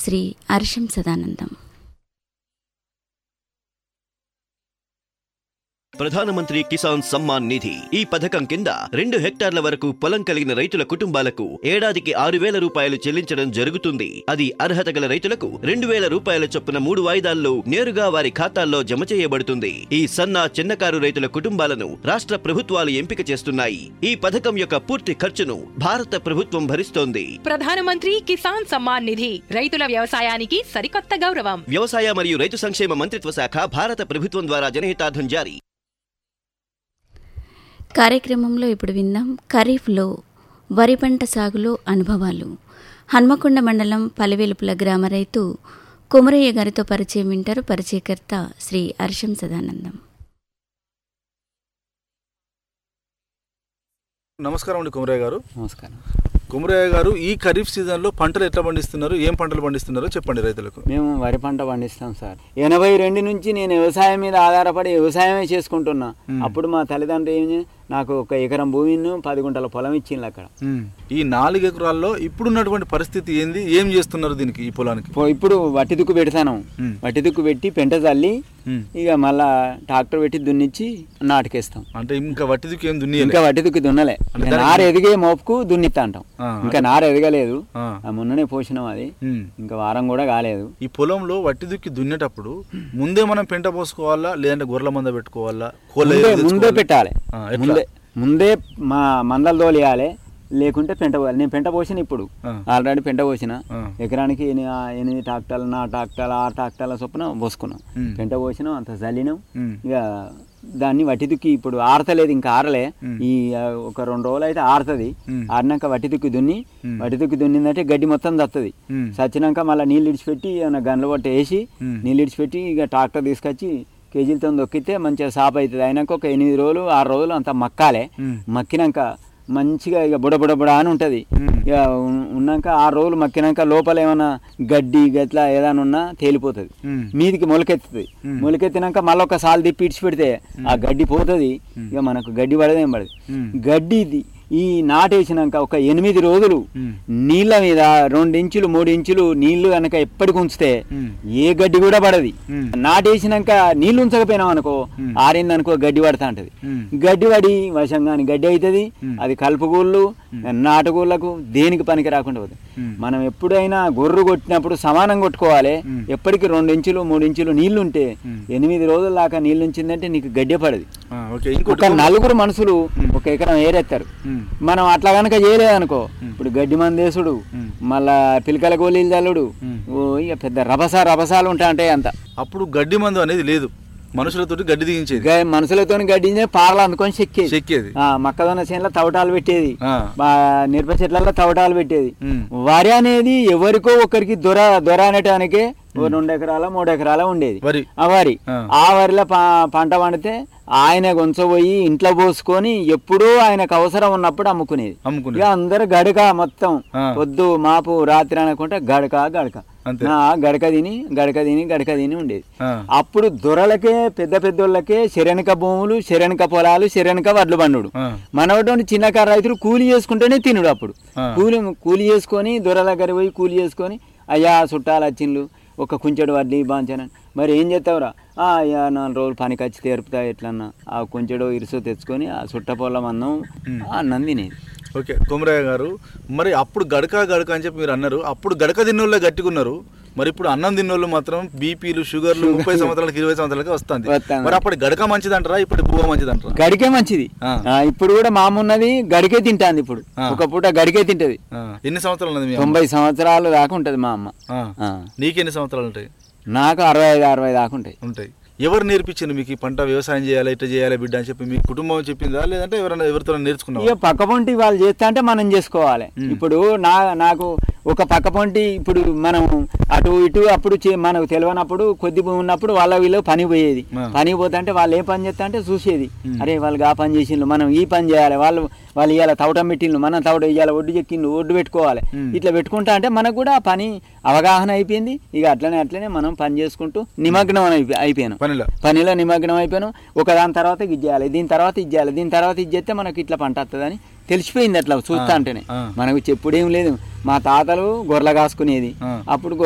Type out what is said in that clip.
శ్రీ అర్షం సదానందం ప్రధానమంత్రి కిసాన్ సమ్మాన్ నిధి ఈ పథకం కింద రెండు హెక్టార్ల వరకు పొలం కలిగిన రైతుల కుటుంబాలకు ఏడాదికి ఆరు వేల రూపాయలు చెల్లించడం జరుగుతుంది అది అర్హత గల రైతులకు రెండు వేల రూపాయల చొప్పున మూడు వాయిదాల్లో నేరుగా వారి ఖాతాల్లో జమ చేయబడుతుంది ఈ సన్న చిన్నకారు రైతుల కుటుంబాలను రాష్ట్ర ప్రభుత్వాలు ఎంపిక చేస్తున్నాయి ఈ పథకం యొక్క పూర్తి ఖర్చును భారత ప్రభుత్వం భరిస్తోంది ప్రధానమంత్రి కిసాన్ సమ్మాన్ నిధి రైతుల వ్యవసాయానికి సరికొత్త గౌరవం వ్యవసాయ మరియు రైతు సంక్షేమ మంత్రిత్వ శాఖ భారత ప్రభుత్వం ద్వారా జనహితార్థం జారీ కార్యక్రమంలో ఇప్పుడు విందాం ఖరీఫ్లో వరి పంట సాగులో అనుభవాలు హన్మకొండ మండలం పలివెలుపుల గ్రామ రైతు కుమరయ్య గారితో పరిచయం వింటారు పరిచయకర్త శ్రీ అర్షం సదానందం నమస్కారం అండి కుమరయ్య గారు నమస్కారం కుమరయ్య గారు ఈ ఖరీఫ్ సీజన్లో పంటలు ఎట్లా పండిస్తున్నారు ఏం పంటలు పండిస్తున్నారో చెప్పండి రైతులకు మేము వరి పంట పండిస్తాం సార్ ఎనభై రెండు నుంచి నేను వ్యవసాయం మీద ఆధారపడి వ్యవసాయమే చేసుకుంటున్నా అప్పుడు మా తల్లిదండ్రులు ఏం చే- నాకు ఒక ఎకరం భూమిని పది గుంటల పొలం ఇచ్చింది అక్కడ ఈ నాలుగు ఎకరాల్లో ఇప్పుడున్నటువంటి పరిస్థితి ఏంది ఏం చేస్తున్నారు దీనికి ఈ పొలానికి పో- ఇప్పుడు వట్టి దుక్కు పెడతాను మ్. వట్టి దుక్కు పెట్టి పెంట చల్లి మ్. ఇక మళ్ళా ట్రాక్టర్ పెట్టి దున్నిచ్చి నాటుకేస్తాం అంటే ఇంకా వట్టిదికి ఏం దున్నియలే ఇంకా వట్టి దుక్కు దున్నలే అంటే ఇంకా దానికి- నార ఎదిగే మోపుకు దున్నిస్తా అంటాం ఆ, ఇంకా నార ఎదగలేదు ఆ. ఆ మొన్ననే పోసినాం అది ఉమ్. ఇంకా వారం కూడా కాలేదు ఈ పొలంలో వట్టి దుక్కి దున్నేటప్పుడు ముందే మనం పెంట పోసుకోవాలా లేదంటే గొర్రెల మంద పెట్టుకోవాలా కోళ్ళ ముందే ఎరువు ముందే తెచ్చుకోవాలా? పెట్టాలి ఆ, ఎట్లా? ముందే ముందే మా మందలు తోలియాలి లేకుంటే పెంట పోయాలి నేను పెంట పోసిన ఇప్పుడు ఆ. ఆల్రెడీ పెంట పోసిన ఆ. ఎకరానికి ఎని- ఆ ఎనిమిది ట్రాక్టర్లు నా ట్రాక్టర్లు ఆరు ట్రాక్టర్ల చొప్పున పోసుకున్నాం ఉమ్. పెంట పోసినాం అంత చల్లినాం ఉమ్. ఇక దాన్ని వట్టి దుక్కి ఇప్పుడు ఆరతలేదు ఇంకా ఆరలే ఉమ్. ఈ ఆ, ఒక రెండు రోజులు అయితే ఆరుతుంది ఉమ్. ఆరినాక వట్టి దుక్కి దున్ని ఉమ్. వట్టి దుక్కి దున్నిందంటే గడ్డి మొత్తం దత్తది ఉమ్. చచ్చినాక మళ్ళీ నీళ్ళు ఇడిచిపెట్టి ఏమైనా గన్లు పట్టి వేసి ఉమ్. నీళ్ళు ఇడిచిపెట్టి ఇక ట్రాక్టర్ తీసుకొచ్చి కేజీలతో దొక్కితే మంచిగా సాప్ అవుతుంది అయినాక ఒక ఎనిమిది రోజులు ఆరు రోజులు అంత మక్కాలే ఉమ్. మక్కినాక మంచిగా ఇక బుడ బుడ బుడ అని ఉంటుంది ఉమ్. ఇక ఉన్- ఉన్నాక ఆరు రోజులు మక్కినాక లోపల ఏమైనా గడ్డి గట్లా ఏదైనా ఉన్నా తేలిపోతుంది ఉమ్. మీదికి మొలకెత్తుతుంది ఉమ్. మొలకెత్తినాక మళ్ళీ ఒక సాల్ తిప్పి ఇడిచి పెడితే ఆ గడ్డి పోతుంది ఇక మనకు గడ్డి పడదేం పడదు ఉమ్. గడ్డి ఇది- ఈ నాటేసినాక ఒక ఎనిమిది రోజులు ఉమ్. నీళ్ళ మీద రెండు ఇంచులు మూడు ఇంచులు నీళ్లు కనుక ఎప్పటికి ఉంచితే ఉమ్. ఏ గడ్డి కూడా పడది ఉమ్. నాటేసినాక నీళ్లు ఉంచకపోయినాం అనుకో ఉమ్. ఆరిందనుకో గడ్డి పడతా ఉంటది ఉమ్. గడ్డి పడి వశంగాని గడ్డి అవుతుంది ఉమ్. అది కలుపుగూళ్ళు నాటుగూళ్ళకు దేనికి పనికి రాకుండా పోతుంది ఉమ్. మనం ఎప్పుడైనా గొర్రు కొట్టినప్పుడు సమానం కొట్టుకోవాలి ఉమ్. ఎప్పటికి రెండు ఇంచులు మూడు ఇంచులు నీళ్లు ఉంటే ఉమ్. ఎనిమిది రోజుల దాకా నీళ్లు ఉంచిందంటే నీకు గడ్డి పడదు ఆ, ఓకే ఇంకోటి ఒక నలుగురు మనుషులు ఒక ఎకరం ఏరెత్తారు ఉమ్. మనం అట్లా కనుక చేయలేదనుకో ఇప్పుడు గడ్డి మందేసుడు ఉమ్. మళ్ళా పిలకల గోళీలు చల్లుడు ఉమ్. ఓ ఇక పెద్ద రభసా రభసాలు ఉంటాయి అంటే అంత అప్పుడు గడ్డి మందు అనేది లేదు మనుషులతోటి గడ్డి దిగించేది గ- మనుషులతో గడ్డించే పారలు అందుకొని చెక్కేది చెక్కేది ఆ, మొక్కజొన్న చేనులో తవటాలు పెట్టేది ఆ. మా మిరప చెట్లలో తవటాలు పెట్టేది ఉమ్. వరి అనేది ఎవరికో ఒకరికి దొర దొర అనేటానికే ఓ రెండు ఎకరాల మూడు ఎకరాల ఉండేది వరి. ఆ వరి ఆ. ఆ వరిలో ప- పంట పండితే ఆయన గొంచబోయి ఇంట్లో పోసుకొని ఎప్పుడూ ఆయనకు అవసరం ఉన్నప్పుడు అమ్ముకునేది అమ్ముకునేది. ఇక అందరు గడక మొత్తం ఆ. పొద్దు మాపు రాత్రి అనుకుంటే గడక గడక అంతే. నా గడక తిని గడక తిని గడక తిని ఉండేది ఆ. అప్పుడు దొరలకే పెద్ద పెద్దోళ్ళకే శరణిక భూములు శరణిక పొలాలు శరణిక వడ్లు బండుడు ఆ. మనటువంటి చిన్నకారు రైతులు కూలి చేసుకుంటేనే తినుడు అప్పుడు ఆ. కూలి కూలి చేసుకొని దొర దగ్గర పోయి కూలి చేసుకొని అయ్యా చుట్టాలు వచ్చిండ్లు ఒక కుంచెడు వడ్డీ బాంచానని మరి ఏం చేస్తావురా "ఆ, అయ్యా నాలుగు రోజులు పనికి వచ్చి తెరుపుతా ఎట్లన్నా ఆ కుంచెడు ఇరుసు తెచ్చుకొని ఆ చుట్ట పొలం అన్నం ఆ అన్నం తినేది ఓకే కుమరయ్య గారు మరి అప్పుడు గడక గడక అని చెప్పి మీరు అన్నారు అప్పుడు గడక తిన్నోళ్ళే గట్టిగున్నారు మరి ఇప్పుడు అన్నం తిన్నోళ్ళు మాత్రం బీపీలు షుగర్లు ముప్పై సంవత్సరాలకు ఇరవై సంవత్సరాలకి వస్తుంది వస్తుంది. మరి అప్పుడు గడక మంచిదంటారా ఇప్పుడు బువ్వ మంచిదంటారా గడికే మంచిది ఆ. ఆ, ఇప్పుడు కూడా మామున్నది గడికే తింటాంది ఇప్పుడు ఆ. ఒక పూట గడికే తింటది ఆ, ఎన్ని సంవత్సరాలు ఉన్నది మీ అమ్మ? తొంభై సంవత్సరాలు దాకా ఉంటది మా అమ్మ ఆ. ఆ. నీకు ఎన్ని సంవత్సరాలు ఉంటాయి నాకు అరవై ఐదు అరవై దాకా ఉంటాయి ఉంటాయి ఎవరు నేర్పించింది మీకు ఈ పంట వ్యవసాయం చేయాలి ఇట్లా చేయాలి బిడ్డ అని చెప్పి మీ కుటుంబం చెప్పిందా లేదంటే ఎవరైనా ఎవరితో నేర్చుకున్నావా ఇక పక్క పొంటి వాళ్ళు చేస్తా అంటే మనం చేసుకోవాలి ఇప్పుడు నా నాకు ఒక పక్క పొంటి ఇప్పుడు మనం అటు ఇటు అప్పుడు చే- మనకు తెలియనప్పుడు కొద్ది భూమి ఉన్నప్పుడు వాళ్ళ వీళ్ళు పని పోయేది ఆ. పని పోతా అంటే వాళ్ళు ఏ పని చేస్తా అంటే చూసేది అరే వాళ్ళు ఆ పని చేసిండ్రు మనం ఈ పని చేయాలి వాళ్ళు వాళ్ళు ఇవాళ తవటం పెట్టిండ్రు మనం తవట ఇవాళ ఒడ్డు చెక్కిండ్రు ఒడ్డు పెట్టుకోవాలి ఉమ్. ఇట్లా పెట్టుకుంటా అంటే మనకు కూడా ఆ పని అవగాహన అయిపోయింది ఇక అట్లనే అట్లనే మనం పని చేసుకుంటూ నిమగ్నం అయిపో అయిపోయాను పనిలో పనిలో నిమగ్నం అయిపోయాను ఒక దాని తర్వాత ఇది చేయాలి దీని తర్వాత ఇది చేయాలి దీని తర్వాత ఇది చేస్తే మనకి ఇట్లా పంట వస్తుందని తెలిసిపోయింది అట్లా చూస్తా ఆ, అంటేనే ఆ. మనకు చెప్పుడేం లేదు మా తాతలు గొర్రెలు కాసుకునేది ఆ. అప్పుడు